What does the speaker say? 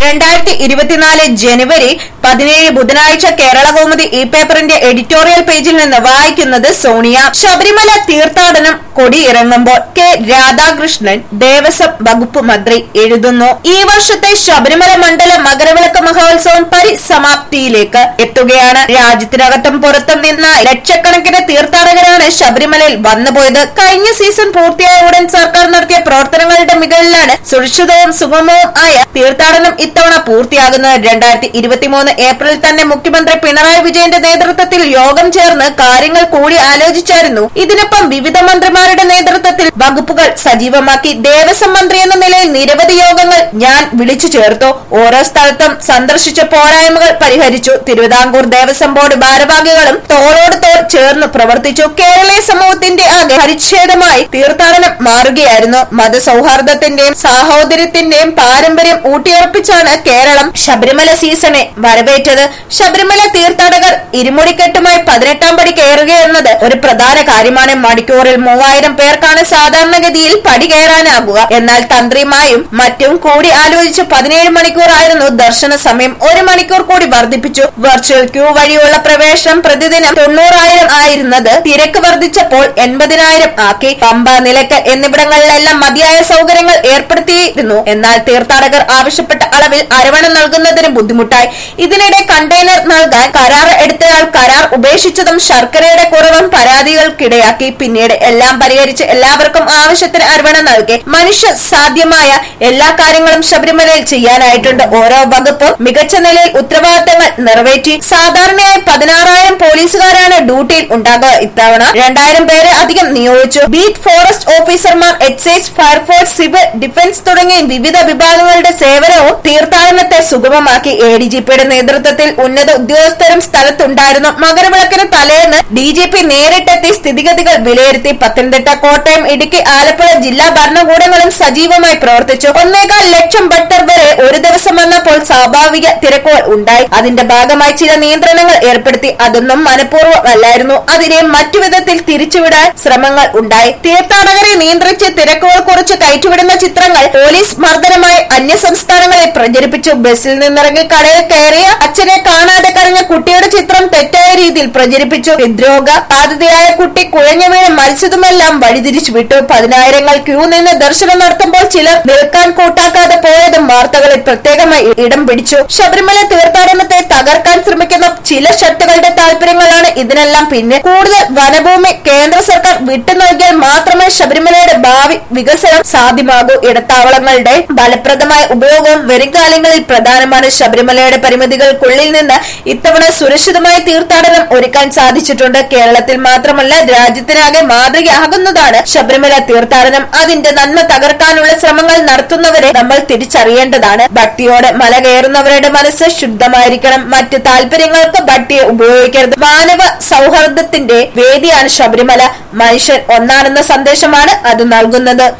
രണ്ടായിരത്തി ഇരുപത്തിനാല് ജനുവരി പതിനേഴ് ബുധനാഴ്ച കേരള കൗമുദി ഇ പേപ്പറിന്റെ എഡിറ്റോറിയൽ പേജിൽ നിന്ന് വായിക്കുന്നത് സോണിയ ശബരിമല തീർത്ഥാടനം കൊടിയിറങ്ങുമ്പോൾ കെ രാധാകൃഷ്ണൻ ദേവസ്വം വകുപ്പ് മന്ത്രി എഴുതുന്നു ഈ വർഷത്തെ ശബരിമല മണ്ഡല മകരവിളക്ക് മഹോത്സവം പരിസമാപ്തിയിലേക്ക് എത്തുകയാണ് രാജ്യത്തിനകത്തും പുറത്തും നിന്ന് ലക്ഷക്കണക്കിന് തീർത്ഥാടകരാണ് ശബരിമലയിൽ വന്നുപോയത് കഴിഞ്ഞ സീസൺ പൂർത്തിയായ ഉടൻ സർക്കാർ നടത്തിയ പ്രവർത്തനങ്ങളുടെ മികവിലാണ് സുരക്ഷിതവും സുഗമവും ആയ തീർത്ഥാടനം ഇത്തവണ പൂർത്തിയാകുന്നത് രണ്ടായിരത്തി ഇരുപത്തിമൂന്ന് ഏപ്രിലിൽ തന്നെ മുഖ്യമന്ത്രി പിണറായി വിജയന്റെ നേതൃത്വത്തിൽ യോഗം ചേർന്ന് കാര്യങ്ങൾ കൂടി ആലോചിച്ചായിരുന്നു ഇതിനൊപ്പം വിവിധ മന്ത്രിമാരുടെ നേതൃത്വത്തിൽ വകുപ്പുകൾ സജീവമാക്കി ദേവസ്വം മന്ത്രി എന്ന നിലയിൽ നിരവധി യോഗങ്ങൾ ഞാൻ വിളിച്ചു ചേർത്തു ഓരോ സ്ഥലത്തും സന്ദർശിച്ച പോരായ്മകൾ പരിഹരിച്ചു തിരുവിതാംകൂർ ദേവസ്വം ബോർഡ് ഭാരവാഹികളും തോളോട് തോൾ ചേർന്ന് പ്രവർത്തിച്ചു കേരളീയ സമൂഹത്തിന്റെ ആകെ പരിച്ഛേദമായി തീർത്ഥാടനം മാറുകയായിരുന്നു മതസൗഹാർദ്ദത്തിന്റെയും സാഹോദര്യത്തിന്റെയും പാരമ്പര്യം ഊട്ടിയുറപ്പിച്ചാണ് കേരളം ശബരിമല സീസണെ വരവേറ്റത് ശബരിമല തീർത്ഥാടകർ ഇരുമുടിക്കെട്ടുമായി പതിനെട്ടാം പടി കയറുകയെന്നത് ഒരു പ്രധാന കാര്യമാണ് മണിക്കൂറിൽ മൂവായിരം പേർക്കാണ് സാധാരണഗതിയിൽ പടി കയറാനാകുക എന്നാൽ തന്ത്രിമായും മറ്റും കൂടി ആലോചിച്ച് പതിനേഴ് മണിക്കൂറായിരുന്നു ദർശന സമയം ഒരു മണിക്കൂർ കൂടി വർദ്ധിപ്പിച്ചു വെർച്വൽ ക്യൂ വഴിയുള്ള പ്രവേശനം പ്രതിദിനം തൊണ്ണൂറായിരം ആയിരുന്നത് തിരക്ക് വർദ്ധിച്ചപ്പോൾ എൺപതിനായിരം ആക്കി പമ്പ നിലയ്ക്കൽ എന്നിവിടങ്ങളിലെല്ലാം മതിയായ സൗകര്യങ്ങൾ ഏർപ്പെടുത്തിയിരുന്നു എന്നാൽ തീർത്ഥാടകർ ആവശ്യപ്പെട്ട അളവിൽ അരവണ നൽകുന്നതിന് ബുദ്ധിമുട്ടായി ഇതിനിടെ കണ്ടെയ്നർ നൽകാൻ കരാർ എടുത്തയാൾ കരാർ ഉപേക്ഷിച്ചതും ശർക്കരയുടെ കുറവും പരാതികൾക്കിടയാക്കി പിന്നീട് എല്ലാം പരിഹരിച്ച് എല്ലാവർക്കും ആവശ്യത്തിന് അരവണ നൽകി മനുഷ്യ സാധ്യമായ എല്ലാ കാര്യങ്ങളും ശബരിമലയിൽ ചെയ്യാനായിട്ടുണ്ട് ഓരോ വകുപ്പും മികച്ച നിലയിൽ ഉത്തരവാദിത്തങ്ങൾ നിറവേറ്റി സാധാരണയായി പതിനാറായിരം പോലീസുകാരാണ് ഡ്യൂട്ടിയിൽ ഉണ്ടാകുക ഇത്തവണ രണ്ടായിരം പേരെ അധികം നിയോഗിച്ചു ബീറ്റ് ഫോറസ്റ്റ് ഓഫീസർമാർ എക്സൈസ് ഫയർഫോഴ്സ് സിവിൽ ഡിഫൻസ് തുടങ്ങിയ വിവിധ വിഭാഗങ്ങളുടെ സേവനവും തീർത്ഥാടനത്തെ സുഗമമാക്കി എ ഡി ജി പിയുടെ നേതൃത്വത്തിൽ ഉന്നത ഉദ്യോഗസ്ഥരും സ്ഥലത്തുണ്ടായിരുന്നു മകരവിളക്കിന് തലേന്ന് ഡി ജി പി നേരിട്ടെത്തി സ്ഥിതിഗതികൾ വിലയിരുത്തി പത്തനംതിട്ട കോട്ടയം ഇടുക്കി ആലപ്പുഴ ജില്ലാ ഭരണകൂടങ്ങളും സജീവമായി പ്രവർത്തിച്ചു ഒന്നേകാൽ ലക്ഷം ഭക്തർ വരെ ഒരു ദിവസം വന്നപ്പോൾ സ്വാഭാവിക തിരക്കുകൾ ഉണ്ടായി അതിന്റെ ഭാഗമായി ചില നിയന്ത്രണങ്ങൾ ഏർപ്പെടുത്തി അതൊന്നും മനഃപൂർവ്വമല്ലായിരുന്നു അതിനെ മറ്റു വിധത്തിൽ തിരിച്ചുവിടാൻ ശ്രമങ്ങൾ ഉണ്ടായി തീർത്ഥാടകരെ നിയന്ത്രിച്ച് തിരക്കുകൾ കുറിച്ച് കയറ്റിവിടുന്ന ചിത്രങ്ങൾ പോലീസ് മർദ്ദനമായി അന്യ സംസ്ഥാനങ്ങളിൽ പ്രചരിപ്പിച്ചു ബസ്സിൽ നിന്നിറങ്ങി കടയിൽ കയറിയ അച്ഛനെ കാണാതെ കരഞ്ഞ കുട്ടിയുടെ ചിത്രം തെറ്റായ രീതിയിൽ പ്രചരിപ്പിച്ചു ഹൃദ്രോഗ ബാധിതയായ കുട്ടി കുഴഞ്ഞു വീണ് മരിച്ചതുമെല്ലാം വഴിതിരിച്ചു വിട്ടു പതിനായിരങ്ങൾ ക്യൂ നിന്ന് ദർശനം നടത്തുമ്പോൾ ചിലർ നിൽക്കാൻ കൂട്ടാക്കാതെ പോയതും വാർത്തകളിൽ പ്രത്യേകമായി ഇടം പിടിച്ചു ശബരിമല തീർത്ഥാടനത്തെ തകർക്കാൻ ശ്രമിക്കുന്ന ചില ശക്തികളുടെ താല്പര്യങ്ങളാണ് ഇതിനെല്ലാം പിന്നെ കൂടുതൽ വനഭൂമി കേന്ദ്ര സർക്കാർ വിട്ടു നൽകിയാൽ മാത്രമേ ശബരിമലയുടെ ഭാവി വികസനം സാധ്യമാകൂ ഇടത്താവളങ്ങളുടെ ഫലപ്രദമായ ഉപയോഗവും വരും കാലങ്ങളിൽ പ്രധാനമാണ് ശബരിമലയുടെ പരിമിതികൾക്കുള്ളിൽ നിന്ന് ഇത്തവണ സുരക്ഷിതമായ തീർത്ഥാടനം ഒരുക്കാൻ സാധിച്ചിട്ടുണ്ട് കേരളത്തിൽ മാത്രമല്ല രാജ്യത്തിനാകെ മാതൃകയാകുന്നതാണ് ശബരിമല തീർത്ഥാടനം അതിന്റെ നന്മ തകർക്കാനുള്ള ശ്രമങ്ങൾ നടത്തുന്നവരെ നമ്മൾ തിരിച്ചറിയേണ്ടതാണ് ഭക്തിയോടെ മല കയറുന്നവരുടെ മനസ്സ് ശുദ്ധമായിരിക്കണം മറ്റ് താല്പര്യങ്ങൾക്ക് ഭക്തിയെ ഉപയോഗിക്കരുത് മാനവ സൗഹാർദ്ദത്തിന്റെ വേദിയാണ് ശബരിമല മനുഷ്യൻ ഒന്നാണെന്ന സന്ദേശമാണ് അത് നൽകുന്നത്